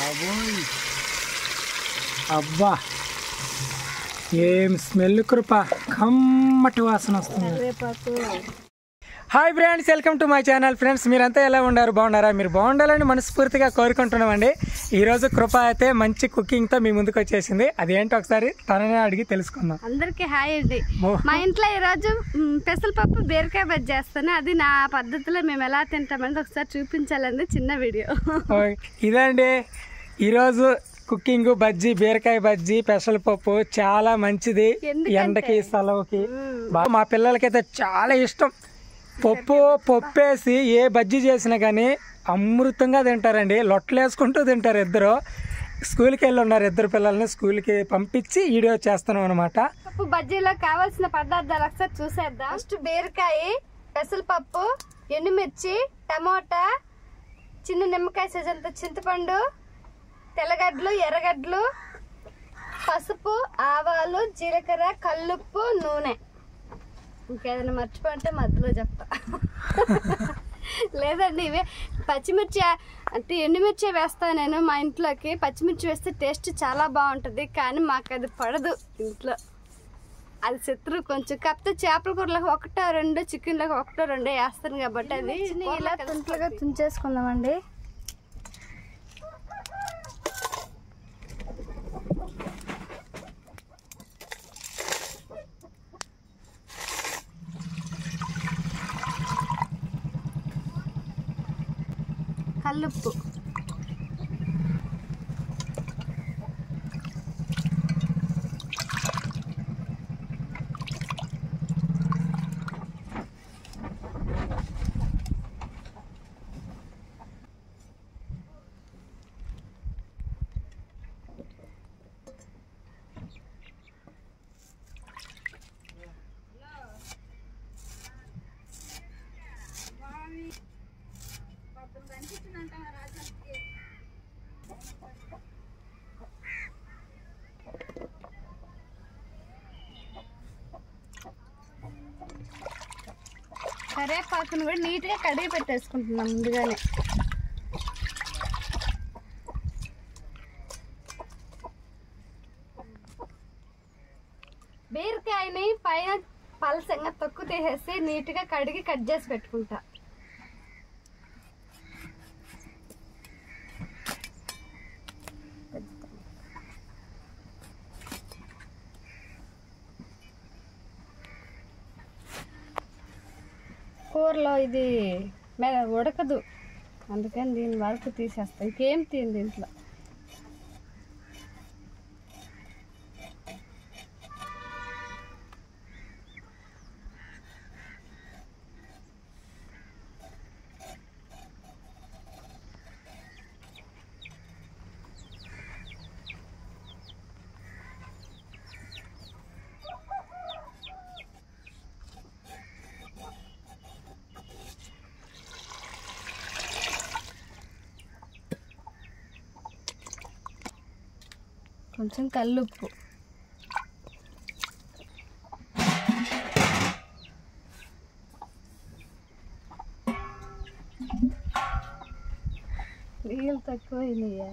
బాబోయ్ అబ్బా ఏం స్మెల్ కృప కమ్మటి వాసన వస్తుంది కరివేపాకు hi friends welcome to my channel friends మీరంతా ఎలా ఉన్నారు బాగున్నారా మీరు బాగుండాలని మనస్ఫూర్తిగా కోరుకుంటున్నామండి ఈరోజు కృప అయితే మంచి కుకింగ్తో మీ ముందుకు వచ్చేసింది అదేంటో ఒకసారి తననే అడిగి తెలుసుకుందాం అందరికి హాయ్ అండి ఓ. మా ఇంట్లో ఈరోజు మ్, పెసరపప్పు బీరకాయ బజ్జి చేస్తాను అది నా పద్ధతిలో మేము ఎలా తింటామని ఒకసారి చూపించాలండి చిన్న వీడియో ఓ, ఇదండి ఈరోజు కుకింగ్ బజ్జీ బీరకాయ బజ్జీ పెసరపప్పు చాలా మంచిది ఎందుకంటే- ఎండకి సెలవుకి బాగా మా పిల్లలకైతే చాలా ఇష్టం పప్పు పప్పేసి ఏ బజ్జీ చేసినా కానీ అమృతంగా తింటారండి లొట్టలు వేసుకుంటూ తింటారు ఇద్దరు స్కూల్కి వెళ్ళి ఉన్నారు ఇద్దరు పిల్లల్ని స్కూల్కి పంపించి వీడియో చేస్తున్నాం అనమాట పప్పు బజ్జీలో కావాల్సిన పదార్థాలు ఒకసారి చూసేద్దాం ఫస్ట్ బీరకాయ పెసరపప్పు ఎండుమిర్చి టమోటా చిన్న నిమ్మకాయ సజంత చింతపండు తెల్లగడ్డలు ఎర్రగడ్డలు పసుపు ఆవాలు జీలకర్ర కల్లుప్పు నూనె ఇంకేదైనా మర్చిపోతే మధ్యలో చెప్తా లేదండి ఇవే పచ్చిమిర్చి అంటే ఎండుమిర్చి వేస్తాను నేను మా ఇంట్లోకి పచ్చిమిర్చి వేస్తే టేస్ట్ చాలా బాగుంటుంది కానీ మాకు అది పడదు ఇంట్లో అది శత్రువు కొంచెం కాకపోతే చేపల కూరలకు ఒకటో రెండు చికెన్లకు ఒకటో రెండో వేస్తాను కాబట్టి అది ఇలా తుంట్లుగా తుంచేసుకుందామండి కల్లుప్పు కరేపాకును కూడా నీట్గా కడిగి పెట్టేసుకుంటున్నాం ముందుగానే బీరకాయని పైన పలసంగా తొక్కు తీసేసి నీట్గా కడిగి కట్ చేసి పెట్టుకుంటా కూరలో ఇది మె ఉడకదు అందుకని దీని వరకు తీసేస్తా ఇంకేం తీయండి దీంట్లో కొంచెం కల్లుప్పు నీళ్ళు తక్కువ అయినాయా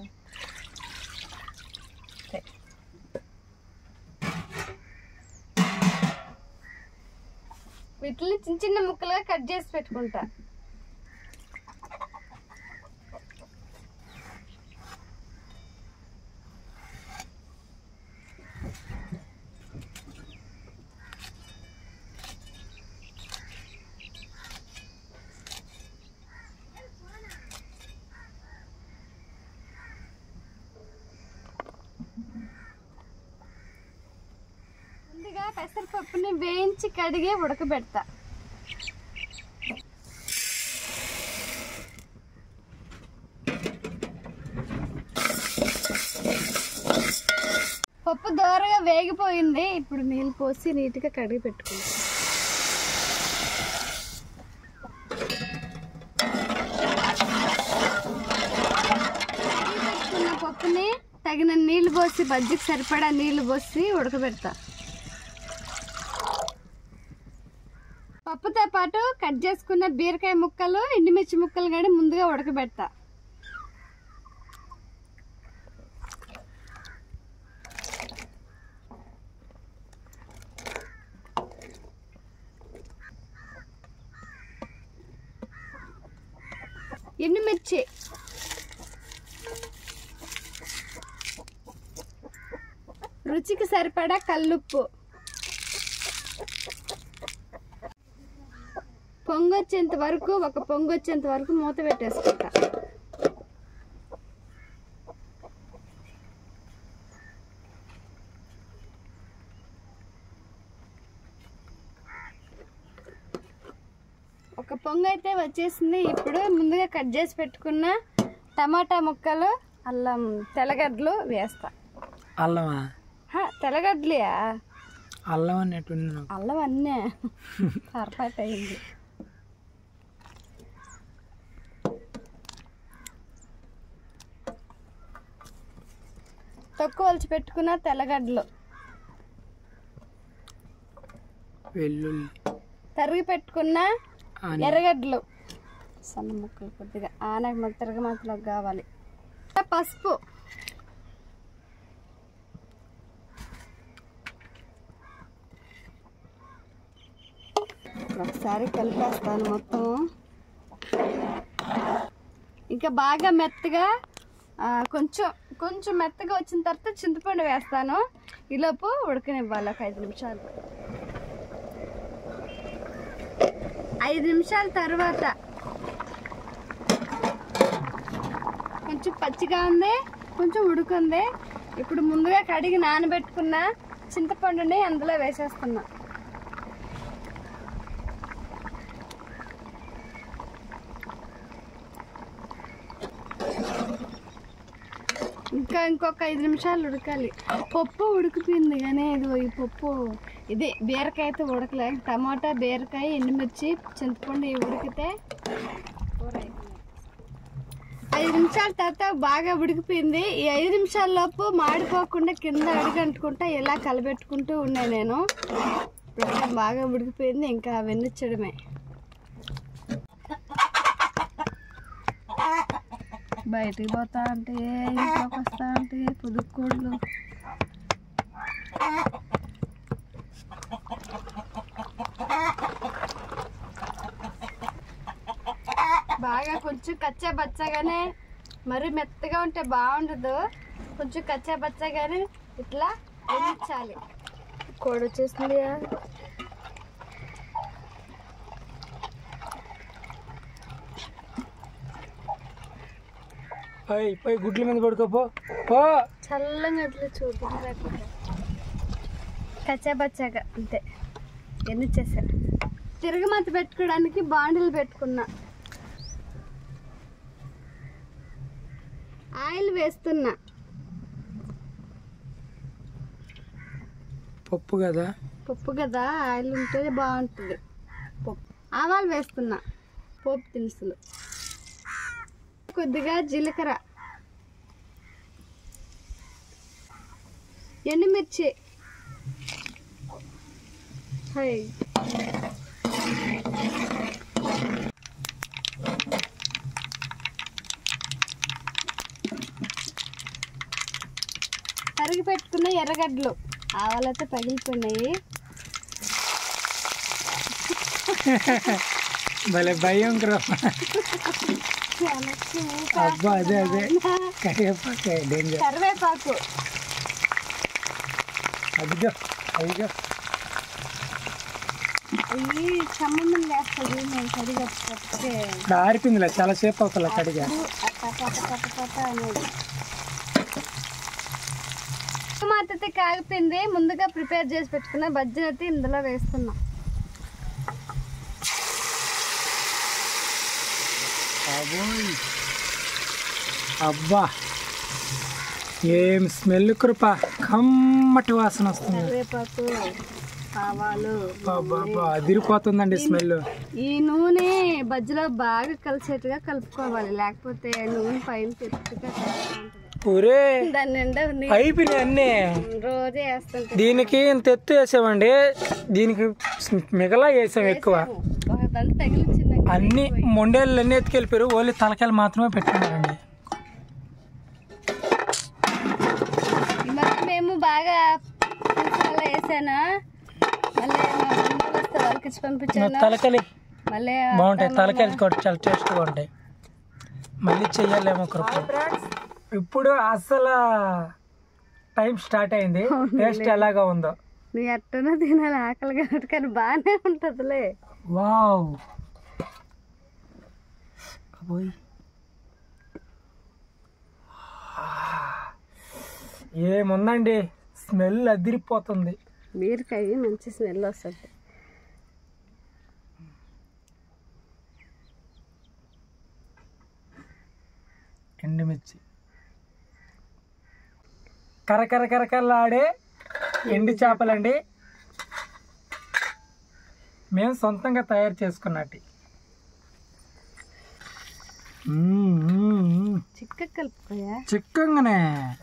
వీటిని చిన్న చిన్న ముక్కలుగా కట్ చేసి పెట్టుకుంటా ముందుగా పెసరపప్పుని వేయించి కడిగి ఉడకబెడతా పప్పు దోరగా వేగిపోయింది ఇప్పుడు నీళ్ళు పోసి నీట్గా కడిగి పెట్టుకుంటాం కడిగి పెట్టుకున్న పప్పుని తగిన నీళ్లు పోసి బజ్జికి సరిపడా నీళ్లు పోసి ఉడకబెడతా పప్పుతో పాటు కట్ చేసుకున్న బీరకాయ ముక్కలు ఎండుమిర్చి ముక్కలు కూడా ముందుగా ఉడకబెడతా ఎండుమిర్చి రుచికి సరిపడా కల్లుప్పు పొంగొచ్చేంత వరకు ఒక పొంగొచ్చేంత వరకు మూత పెట్టేసుకుంటా ఒక పొంగు అయితే వచ్చేసింది ఇప్పుడు ముందుగా కట్ చేసి పెట్టుకున్న టమాటా ముక్కలు అల్లం తెల్లగడ్డలు వేస్తా అల్లమా హ, తెల్లగడ్డలియా అల్లం అన్నట్టుంది నాకు అల్లం అన్నే పొరపాటు అయింది తక్కువ వలిచి పెట్టుకున్న తెల్లగడ్డలు వెల్లుల్లి తరిగి పెట్టుకున్న ఆని- ఎర్రగడ్డలు సన్న ముక్కలు కొద్దిగా ఆ నాకు మాకు తిరగమాతలోకి కావాలి పసుపు ఒకసారి కలిపేస్తాను మొత్తం ఇంకా బాగా మెత్తగా ఆ, కొంచెం కొంచెం మెత్తగా వచ్చిన తర్వాత చింతపండు వేస్తాను ఈలోపు ఉడకనివ్వాలి ఒక ఐదు నిమిషాలు ఐదు నిమిషాల తర్వాత కొంచెం పచ్చిగా ఉంది కొంచెం ఉడుకుంది ఇప్పుడు ముందుగా కడిగి నానబెట్టుకున్న చింతపండుని అందులో వేసేస్తున్నా ఇంకా ఇంకొక ఐదు నిమిషాలు ఉడకాలి పప్పు ఉడికిపోయింది కానీ ఇది ఈ పప్పు ఇది బీరకాయ అయితే ఉడకలే టమాటా బీరకాయ ఎండుమిర్చి చింతపండు ఇవి ఉడికితే కూర అయిపోయింది. ఐదు నిమిషాల తర్వాత బాగా ఉడికిపోయింది ఈ ఐదు నిమిషాల లోపు మాడిపోకుండా కింద అడుగంటుకుంటా ఇలా కలబెట్టుకుంటూ ఉన్నా నేను ఇప్పుడు బాగా ఉడికిపోయింది ఇంకా వెన్నిచ్చడమే బయటికి పోతా అంటే ఇంట్లోకి వస్తా అంటే పుదుక్కోళ్ళు బాగా కొంచెం కచ్చా బచ్చగానే మరి మెత్తగా ఉంటే బాగుండదు కొంచెం కచ్చా బచ్చగానే ఇట్లా వేయించాలి కోడి వచ్చేసింది పోయి పోయి గుడ్ల మీద పడుకోపో పో చల్లంగా అట్లా చూద్దాం కచ్చా బచ్చాగా అంతే ఎన్ని చేశాను తిరగమాత పెట్టుకోవడానికి బాండిల్ పెట్టుకున్నా ఆయిల్ వేస్తున్నా పప్పు కదా పప్పు కదా ఆయిల్ ఉంటే బాగుంటుంది పప్పు ఆవాలు వేస్తున్నా పోపు దినుసులు కొద్దిగా జీలకర్ర ఎండుమిర్చి హై తరిగి పెట్టుకున్న ఎర్రగడ్డలు ఆవాలైతే పగిలిపోయినాయి భలే భయం క్రో అబ్బా అదే అదే కరివేపాకే డేంజర్ కరివేపాకు అదిగో అదిగో అవి సంబంధం లేస్తుంది నేను కడిగా పట్టే ఇప్పుడు ఆరిపోయిందిలే చాలా సేపు అవుతుంది కడిగా అనేది మాత్రతే కాగిపోయింది ముందుగా ప్రిపేర్ చేసి పెట్టుకున్న బజ్జీని అయితే ఇందులో వేస్తున్నా బాబోయ్. అబ్బా ఏం స్మెల్ కృప కమ్మటి వాసన వస్తుంది కరివేపాకు ఆవాలు బాబా అదిరిపోతుందండి స్మెల్ ఈ నూనె బజ్జీలో బాగా కలిసేట్టుగా కలుపుకోవాలి లేకపోతే నూనె పైన తిప్పుగా ఒరే దాని నిండా నీ- అయిపోయినాయి అన్నీ రోజే వేస్తుంటే దీనికి ఇంత ఎత్తు వేసామండి దీనికి మిగలా వేసాం ఎక్కువ ఒక దండ తగిలించింది అన్ని మొండేళ్ళు అన్ని ఎత్తుకెళ్ళిపోయారు ఓన్లీ తలకాయలు మాత్రమే పెట్టుకున్నారండి ఈ మధ్య మేము బాగా పులుసులలో వేసాను మళ్ళీ మా బంధువులు వస్తే వాళ్ళకి ఇచ్చి పంపించాను తలకాయలు మళ్ళీ బాగుంటాయి తలకాయలు కూడా చాలా టేస్ట్గా ఉంటాయి మళ్ళీ చెయ్యాలేమో కృప ఇప్పుడు అసలు టైం స్టార్ట్ అయింది టేస్ట్ ఎలాగా ఉందో నీ అట్టనే తినాలి ఆకలి కాబట్టి కానీ బాగానే ఉంటుందిలే వావ్ అబ్బోయ్. ఏముందండి స్మెల్ అదిరిపోతుంది బీరకాయ మంచి స్మెల్ వస్తుంది ఎండుమిర్చి కరకర కరకరలాడే ఎండు చేపలండి మేము సొంతంగా తయారు చేసుకున్నట్టు మ్మ్, మ్మ్, మ్మ్. చిక్క కలుపుకోయా చిక్కంగానే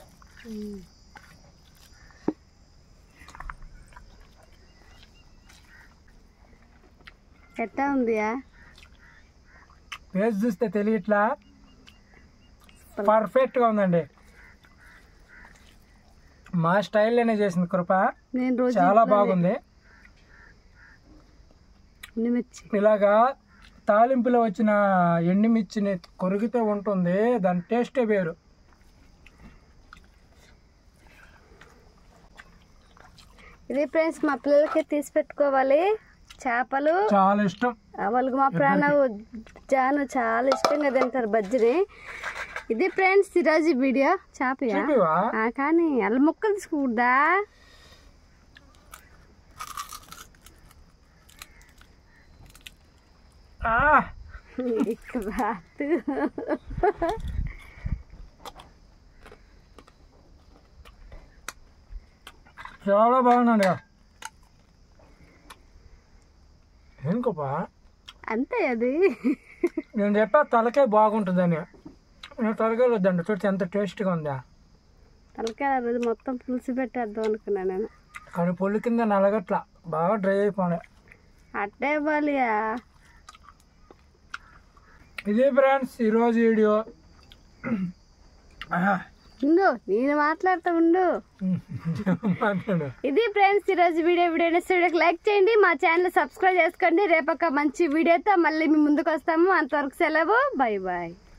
ఎట్టా ఉందియా పేస్ట్ చూస్తే తెలియట్లా పర్ఫెక్ట్గా ఉందండి మా స్టైల్లోనే చేసింది కృప నేను రోజు చాలా బాగుంది ఎండుమిర్చి ఇలాగా తాలింపులో వచ్చిన ఎండుమిర్చిని కొరిగితే ఉంటుంది దాని టేస్టే వేరు ఇది ఫ్రెండ్స్ మా పిల్లలకి తీసి పెట్టుకోవాలి చేపలు చాలా ఇష్టం ఆ వాళ్ళకి మా ప్రాణ జాను చాలా ఇష్టంగా తింటారు బజ్జిని ఇది ఫ్రెండ్స్ ఈరోజు వీడియో చేపయా చూపివా ఆ, కానీ అల్ల ముక్కలు తీసుకుందా ఆ, చాలా బాగుందండి ఏం గొప్ప అంతే అది నేను చెప్పా తలకాయ బాగుంటుందని నేను తలకాయ వద్దండి చూస్తే ఎంత టేస్ట్గా ఉందా తలకాయ రోజు మొత్తం పులుసు పెట్టేద్దాం అనుకున్నా నేను కానీ పొల్లు కింద నలగట్ల బాగా డ్రై అయిపోయి అట్టే ఇవ్వాలియా ఇదే ఫ్రెండ్స్ ఈరోజు వీడియో ఆహా. ఇందు నేను మాట్లాడుతూ ఉండు మాట్లాడు ఇది ఫ్రెండ్స్ ఈరోజు వీడియో వీడియో వీడియోకి లైక్ చేయండి మా ఛానల్ సబ్స్క్రైబ్ చేసుకోండి రేపు ఒక మంచి వీడియోతో మళ్ళీ మీ ముందుకు వస్తాము అంతవరకు సెలవు బాయ్ బాయ్